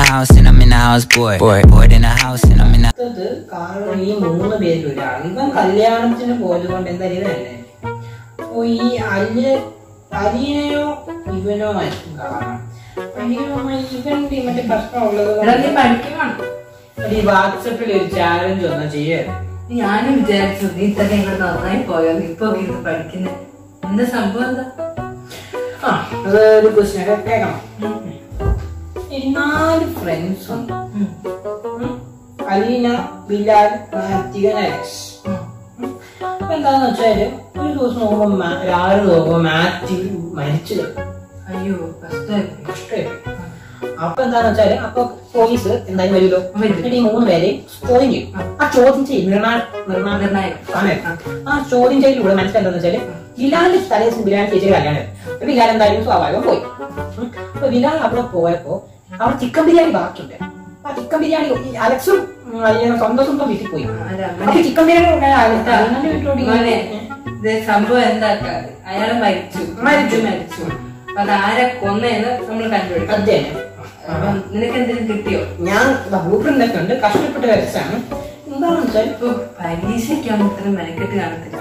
house and I'm in the house, boy. Boy. Bored in the house and I'm in the അടുത്തത് കാരണം ഈ മൂന്ന് പേരിൽ ഒരാൾ ഇവൻ കല്യാണത്തിന് പോയത് കൊണ്ട് എന്തായാലും ഇവനല്ലേ അപ്പൊ ഈ അല്ല് അലീനയോ ഇവനോ ആയിരിക്കും കാരണം അലീനോ ഇവന്റെ മറ്റേ പ്രശ്നമുള്ളത് എടാ നീ പഠിക്കണം ഈ വാട്സപ്പിൽ ഒരു ചാലഞ്ച് ഒന്നും ചെയ്യരുത് ഞാനും വിചാരിച്ചു നീ തന്നെ ഇങ്ങോട്ട് നന്നായി പോയോ നീ ഇപ്പൊ ഇരുന്ന് പഠിക്കുന്നത് എന്താ സംഭവം എന്താ ആ അത് ഒരു ക്വസ്റ്റ്യൻ കേൾക്കണം ഈ നാല് ഫ്രണ്ട്സ് ഉണ്ട് ഉം. ഉം. അലീന ബിലാൽ മാത്യു അലക്സ് ഉം. അപ്പൊ എന്താന്ന് വെച്ചാല് ഒരു ദിവസം നോക്കുമ്പോ മാ- രാവിലെ നോക്കുമ്പോ മാത്യു മരിച്ചു കിടക്കും. അയ്യോ കഷ്ടമായി കഷ്ടമായി. അപ്പൊ എന്താന്ന് വെച്ചാല് അപ്പൊ പോലീസ് എന്തായാലും വരുമല്ലോ വരും. എന്നിട്ട് ഈ മൂന്ന് പേരെ ചോദ്യം ചെയ്യും ആ ചോദ്യം ചെയ്യും നിർണാ നിർണാ- നിർണായകം. സമയം. ആ ചോദ്യം ചെയ്യലിലൂടെ മനസ്സിലെന്താന്ന് വെച്ചാല് ബിലാലിന്റെ തലേദിവസം ബിലാൽ ചേച്ചി കല്യാണം അപ്പൊ ബിലാൽ എന്തായാലും സ്വാഭാവികം പോയി ഉം. അപ്പൊ ബിലാൽ അവിടെ പോയപ്പോ അവിടെ ചിക്കൻ ബിരിയാണി ബാക്കിയുണ്ട് ആ ചിക്കൻ ബിരിയാണി ഈ അലക്സും ഉം, അലിയനും സ്വന്തം സ്വന്തം വീട്ടിൽ പോയി അപ്പൊ ചിക്കൻ ബിരിയാണി ഉണ്ടായ അലക്സ് അലിയന്റെ വീട്ടിലോട്ട് മോനെ ഇങ്ങനെ- ഇത് സംഭവം എന്താക്കാ അയാള് മരിച്ചു മരിച്ചു. മരിച്ചു അപ്പൊ അത് ആരെ കൊന്നേന്ന് നമ്മൾ കണ്ടുപിടിക്കും അതെ അപ്പൊ നിനക്ക് എന്തെങ്കിലും കിട്ടിയോ ഞാൻ ബ്ലൂ പ്രിന്റ് ഒക്കെ ഉണ്ട് കഷ്ടപ്പെട്ട് വരച്ചാണ് എന്താണെന്ന് വെച്ചാൽ ഇപ്പൊ പരീക്ഷയ്ക്കാവുമ്പോ ഇത്ര മെനക്കെട്ട് കാണത്തില്ല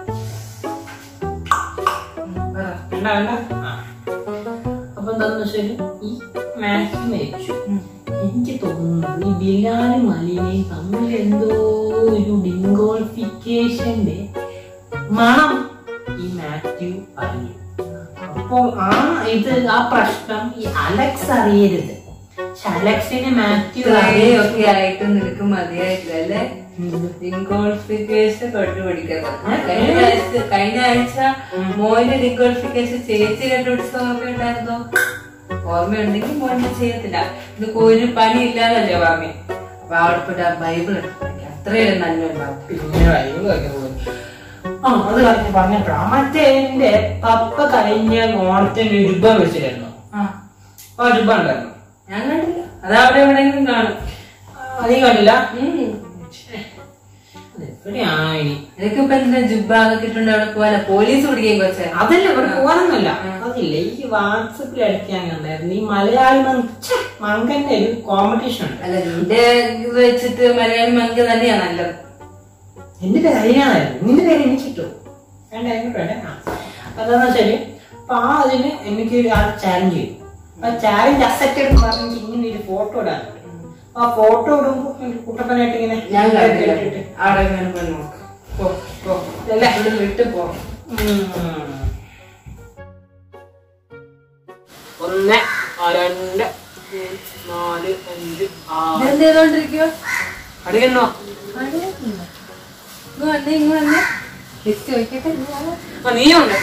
ഉം, പറ. വേണ്ട വേണ്ട ആ. അപ്പൊ എന്താന്ന് വെച്ചാല് ഈ മാത്സ് മരിച്ചു ഉം. എനിക്ക് തോന്നുന്നത് ഈ ബിലാലും അലീനയും തമ്മിൽ എന്തോ ഒരു ഡിങ്കോൾഫിക്കേഷന്റെ മണം ഈ മാത്യു അറിഞ്ഞു അപ്പൊ ആ ഇത് ആ പ്രശ്നം ഈ അലക്സ് അറിയരുത് പക്ഷെ അലക്സിനെ മാത്യു ഇത്രയൊക്കെ ആയിട്ട് നിനക്ക് മതിയായിട്ടില്ല അല്ലേ ഡിങ്കോൾഫിക്കേഷൻ കണ്ടുപിടിക്കണം കഴിഞ്ഞ ആഴ്ച കഴിഞ്ഞ ആഴ്ച മോന്റെ ഡിങ്കോൾഫിക്കേഷൻ ചേച്ചി കണ്ടുപിടിച്ച ഓർമ്മയുണ്ടായിരുന്നോ ഓർമ്മയുണ്ടെങ്കിൽ മോനെ ചെയ്യത്തില്ല ഇത് ഒരു പണി ഇല്ലാന്നല്ലേ പറഞ്ഞേ അപ്പൊ അവിടെ പോയിട്ട് ആ ബൈബിൾ എടുത്ത് പഠിക്കാം അത്രയും നന്മ ഉണ്ടാവും പിന്നെ ബൈബിൾ വായിക്കാൻ പോയി. ആ അത് പറഞ്ഞ പറഞ്ഞപ്പോഴാ മറ്റേ എന്റെ പപ്പ കഴിഞ്ഞ ഓണത്തിന് രൂപ വെച്ചിട്ടായിരുന്നു ആ ആ രൂപ ഉണ്ടായിരുന്നു ഞാൻ കണ്ടില്ല അതവിടെ എവിടെയെങ്കിലും കാണും ആ, നീ കണ്ടില്ല ഉം. എവിടെയാണ് ഇനി നിനക്കിപ്പോ എന്തിനാ ജുബ്ബ അതൊക്കെ ഇട്ടുണ്ട് അവിടെ പോവാന പോലീസ് പിടിക്കുകയും കൊച്ചേ അതല്ല ഇവിടെ പോകാനൊന്നുമല്ല അതില്ല ഈ വാട്സപ്പിൽ അടിക്കാൻ കണ്ടായിരുന്നു ഈ മലയാളി മൻ- ഛെ, മങ്കന്റെ ഒരു കോമ്പറ്റീഷൻ ഉണ്ട് അല്ല നിന്റെ ഇത് വെച്ചിട്ട് മലയാളി മങ്ക് തന്നെയാ നല്ലത് എന്റെ പേര് അരിയാനായിരുന്നു നിന്റെ പേര് എനിക്ക് കിട്ടും വേണ്ട എനിക്ക് വേണ്ട ആ. അതാന്ന് വെച്ചാല് അപ്പൊ ആ അതിന് എനിക്ക് ആ ചാലഞ്ച് ചെയ്തു ആ ചാലഞ്ച് അക്സെപ്റ്റ് ചെയ്ത് പറഞ്ഞെങ്കിൽ ഇങ്ങനെ ഒരു ഫോട്ടോ ഇടാനുണ്ട് ആ ഫോട്ടോ ഇടുമ്പോ എനിക്ക് കുട്ടപ്പനായിട്ട് ഇങ്ങനെ ഞാൻ കണ്ടില്ല ഇട്ടിട്ട്. അവിടെ എങ്ങനെ പോയി നോക്ക് പോ പോ അല്ല. ഇവിടെ വിട്ട് പോ ഉം. ഒന്ന് ആ, രണ്ട് മൂന്ന്, നാല് അഞ്ച് ആറ് ഇതെന്ത് ചെയ്തോണ്ടിരിക്കോ അറിയണോ ഇങ്ങ് വന്നേ ഇങ്ങ് വന്നേ ലിസ്റ്റ് വയ്ക്കട്ടെ ആ നീ ഉണ്ട്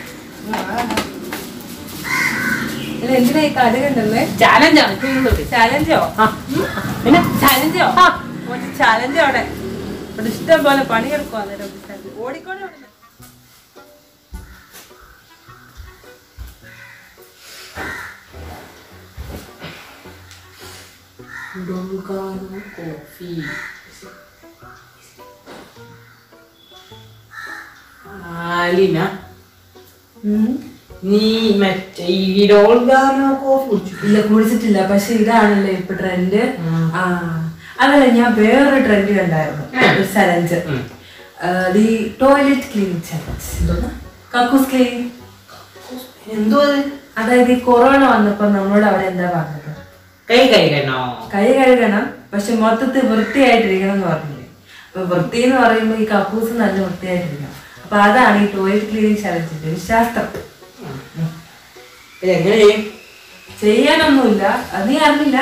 ഇത് എന്തിനാ ഈ കഥ കണ്ടല്ലേ ചാലഞ്ചാണ് ചാലഞ്ചോ ആ പിന്നെ ചാലഞ്ചോ ചാലഞ്ച് അവിടെ ഇവിടെ ഇഷ്ടം പോലെ പണിയെടുക്കും അന്നേരം ഓടിക്കോടെ അവിടെ കോഫി ആലിന നീ മറ്റേ ഈ ഡോൾഗാനോ കോഫി കുടിച്ചു ഇല്ല കുടിച്ചിട്ടില്ല പക്ഷെ ഇതാണല്ലോ ഇപ്പൊ ട്രെൻഡ് ആ അതല്ല ഞാൻ വേറൊരു ട്രെൻഡ് കണ്ടായിരുന്നു ഒരു challenge the toilet clean challenge കക്കൂസ് ക്ലീൻ എന്തോ അത് അതായത് ഈ കൊറോണ വന്നപ്പോ നമ്മളോട് അവിടെ എന്താ പറഞ്ഞത് കൈ കഴിക്കണോ കൈ കഴുകണം പക്ഷെ മൊത്തത്തിൽ വൃത്തിയായിട്ടിരിക്കണം എന്ന് പറഞ്ഞില്ലേ അപ്പൊ വൃത്തി എന്ന് പറയുമ്പോൾ ഈ കക്കൂസ് നല്ല വൃത്തിയായിട്ടിരിക്കണം അപ്പൊ അതാണ് ഈ ടോയ്ലറ്റ് ക്ലീനിങ് ചലഞ്ചിന്റെ ഒരു ശാസ്ത്രം ഇതെങ്ങനെ ചെയ്യും ചെയ്യാനൊന്നുമില്ല അത് നീ അറിഞ്ഞില്ല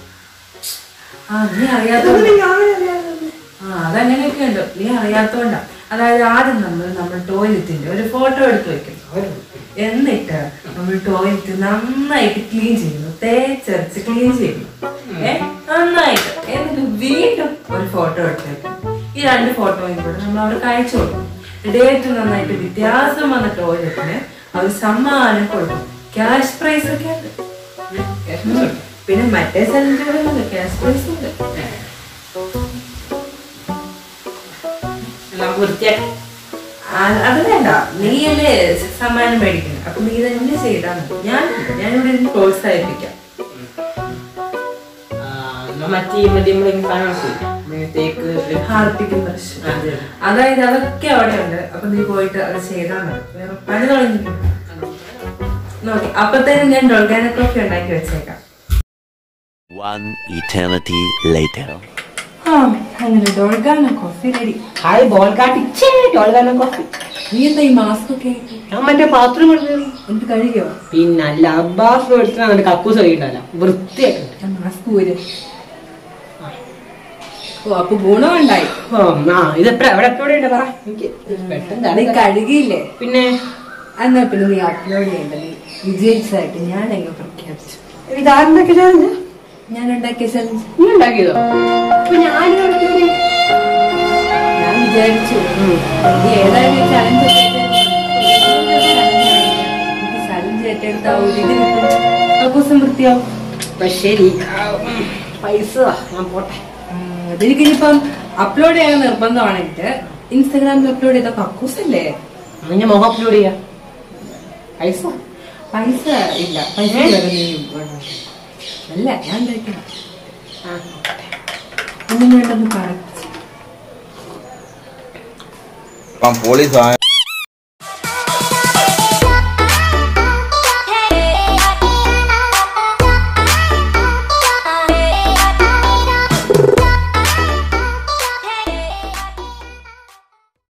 ആ നീ അറിയാത്ത ആ അതങ്ങനെയൊക്കെ ഉണ്ട് നീ അറിയാത്തോണ്ടാ അതായത് ആദ്യം നമ്മൾ നമ്മൾ ടോയ്ലറ്റിന്റെ ഒരു ഫോട്ടോ എടുത്ത് വെക്കും എന്നിട്ട് നമ്മൾ ടോയ്ലറ്റ് നന്നായിട്ട് ക്ലീൻ ചെയ്യുന്നു തേച്ചരച്ച് ക്ലീൻ ചെയ്യുന്നു ഏ നന്നായിട്ട് എന്നിട്ട് വീണ്ടും ഒരു ഫോട്ടോ എടുത്ത് വെക്കും ഈ രണ്ട് ഫോട്ടോയും കൂടെ നമ്മൾ അവിടെ കഴിച്ചു കൊടുക്കും ഏറ്റവും നന്നായിട്ട് വ്യത്യാസം വന്ന ടോയ്ലറ്റിന് അവർ സമ്മാനം കൊടുക്കും ക്യാഷ് പ്രൈസ് ഒക്കെ ഉണ്ട് ഉം. പിന്നെ മറ്റേ സ്ഥലങ്ങളുണ്ട് ക്യാഷ് പ്രൈസ് ഉണ്ട് നമുക്ക് വൃത്തിയാക്കി ആ, അത് വേണ്ട നീയല്ലേ സമ്മാനം മേടിക്കുന്നത് അപ്പൊ നീ തന്നെ ചെയ്താൽ മതി ഞാൻ ഞാനിവിടെ ഇരുന്ന് പ്രോത്സാഹിപ്പിക്കാം മറ്റേ മറ്റേ നമ്മുടെ സാധനം തേക്ക് ഹാർപ്പിക്കും പ്രശ്നം അതെ അതായത് അതൊക്കെ അവിടെ ഉണ്ട് അപ്പൊ നീ പോയിട്ട് അത് ചെയ്താൽ മതി വേറെ പണി തുടങ്ങി നോക്കി അപ്പത്തേനും ഞാൻ ഡൊൾഗാന കോഫി ഉണ്ടാക്കി വെച്ചേക്കാം One eternity later. ആ അങ്ങനെ ഡൊൾഗാന കോഫി റെഡി ഹായ് ബോൾ കാട്ടി ടോൾഗാനം കോഫി നീ എന്താ ഈ മാസ്ക് ഒക്കെ ആയിട്ട്? ഞാൻ മറ്റേ പാത്രം കൊടുത്തു എന്നിട്ട് കഴുകിയോ പിന്നല്ല അബ്ബാസ് എടുത്താൽ കക്കൂസ് കഴിയിട്ടല്ല വൃത്തിയായിട്ട് ഞാൻ മാസ്ക് ഊര് ഓ അപ്പൊ ഗുണമുണ്ടായി ഓ ആ ഇത് എപ്പോഴാ എവിടെ എപ്പോഴും ഉണ്ട് പറ എനിക്ക് പെട്ടെന്ന് നീ അറിയില്ല. കഴുകിയില്ലേ പിന്നെ എന്നാ പിന്നെ നീ അപ്ലോഡ് ചെയ്യണ്ട നീ വിജയിച്ചതായിട്ട് ഞാൻ എങ്ങ് പ്രഖ്യാപിച്ചു ഇതാരുണ്ടാക്കി ചാലഞ്ച് ഞാൻ ഉണ്ടാക്കിയ ചലഞ്ച് നീ ഉണ്ടാക്കിയതോ അപ്പൊ ഞാൻ ഞാൻ വിചാരിച്ചു നീ ഏതായാലും ചലഞ്ച് ചലഞ്ച് ഏറ്റെടുത്ത ആ ഒരു ഇത് കിട്ടും ദിവസം വൃത്തിയാവും അപ്പൊ ശരി ആ, ഉം. പൈസ താ, ഞാൻ പോട്ടെ അതെനിക്കിനിപ്പം അപ്ലോഡ് ചെയ്യാൻ നിർബന്ധമാണെങ്കിൽ ഇൻസ്റ്റാഗ്രാമിൽ അപ്ലോഡ് ചെയ്ത കക്കൂസല്ലേ എന്നാ ഞാൻ മുഖം അപ്ലോഡ് ചെയ്യാം പൈസ പൈസ ഇല്ല പൈസ ഇല്ലാതെ നീ വേണം. അല്ല ഞാൻ ഉണ്ടാക്കണം ആ ഒന്നും വേണ്ടെന്ന് പറഞ്ഞു അപ്പം പോളീസ്